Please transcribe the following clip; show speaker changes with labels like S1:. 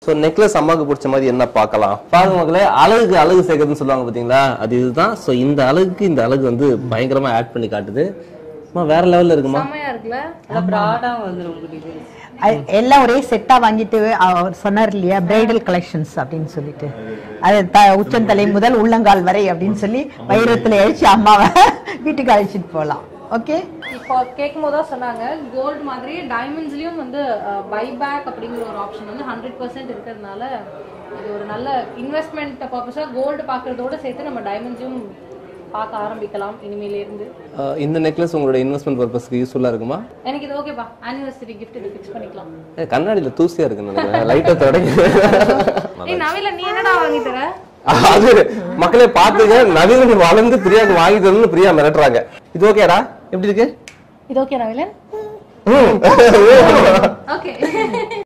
S1: So necklace அம்மாவுக்கு பிடிச்ச மாதிரி என்ன பார்க்கலாம் பாருங்க மக்களே அழகுக்கு அழகு சேர்க்கறதுன்னு சொல்லுவாங்க பாத்தீங்களா அது இதுதான் ஸோ இந்த அழகுக்கு இந்த அழகு வந்து பயங்கரமா ஆட் பண்ணி காட்டுது அம்மா வேற லெவல்ல இருக்குமா
S2: செம்மையா இருக்குல்ல
S3: நல்லா ப்ராடா வந்துரும் உங்களுக்கு டீடைல்ஸ்
S4: அது எல்லாம் ஒரே செட்டா வாங்கிட்டு அவர் சொன்னார் இல்லையா பிரைடல் கலெக்ஷன்ஸ் அப்படின்னு சொல்லிட்டு அது த உச்சந்தலை முதல் உள்ளங்கால் வரை அப்படின்னு சொல்லி வைரத்துல அழிச்சு அம்மாவை வீட்டுக்கு அழைச்சிட்டு போகலாம் ஓகே
S2: இப்போ கேட்கும் போது தான் சொன்னாங்க கோல்டு மாதிரி டைமண்ட்ஸ்லயும் வந்து பைபேக் அப்படிங்கிற ஒரு ஆப்ஷன் வந்து ஹண்ட்ரட் பர்சன்ட் இருக்கிறதுனால இது ஒரு நல்ல இன்வெஸ்ட்மெண்ட் பர்பஸாக கோல்டு பார்க்கறதோட சேர்த்து நம்ம டைமண்ட்ஸையும் பார்க்க ஆரம்பிக்கலாம் இனிமேல இருந்து
S1: அஹ் இந்த நெக்லஸ் உங்களோட இன்வெஸ்ட்மெண்ட் பர்பஸ்க்கு யூஸ்ஃபுல்லா இருக்குமா
S2: எனக்கு இது ஓகேப்பா ஆனிவர்சரி கிஃப்ட் இது ஃபிக்ஸ் பண்ணிக்கலாம்
S1: ஏ, கண்ணாடியில தூசியா இருக்குன்னு நினைக்கிறேன் லைட்டா தொடங்கி
S2: ஏய் நவில நீ என்னடா வாங்கி தர
S1: அது மக்களே பாத்துங்க நவீன் வளர்ந்து பிரியாக்கு வாங்கி தரணும்னு பிரியா மிரட்டுறாங்க இது ஓகேடா எப்படி இருக்கு
S2: இது ஓகே நவிலன்
S1: ம்.
S2: ஓகே